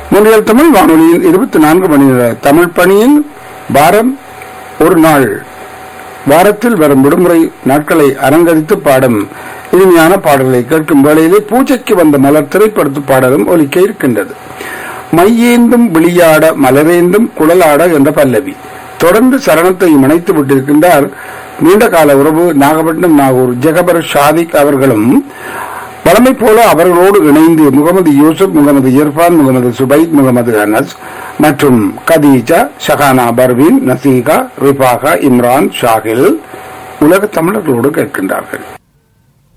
முன்னியல் தமிழ் வானொலியின் இருபத்தி நான்கு மணி நேர தமிழ் பணியின் வாரம் ஒரு நாள் வாரத்தில் வரும் விடுமுறை நாட்களை அலங்கரித்து பாடும் இனிமையான பாடல்களை கேட்கும் வேளையிலே பூஜைக்கு வந்த மலர் திரைப்படத்து பாடலும் ஒலிக்க இருக்கின்றது மையேந்தும் விளியாட மலரேந்தும் குழலாட என்ற பல்லவி தொடர்ந்து சரணத்தை இணைத்து விட்டிருக்கின்றார் நீண்ட கால உறவு நாகப்பட்டினம் நாகூர் ஜெகபர் ஷாதிக் அவர்களும் வழமை போல அவர்களோடு இணைந்து முகமது யூசுப் முகமது இர்ஃபான் முகமது சுபைத் முகமது அனஸ் மற்றும் கதீஜா ஷஹானா பர்வீன் நசீகா ரிஃபாகா இம்ரான் ஷாகில் உலக தமிழர்களோடு கேட்கின்றார்கள்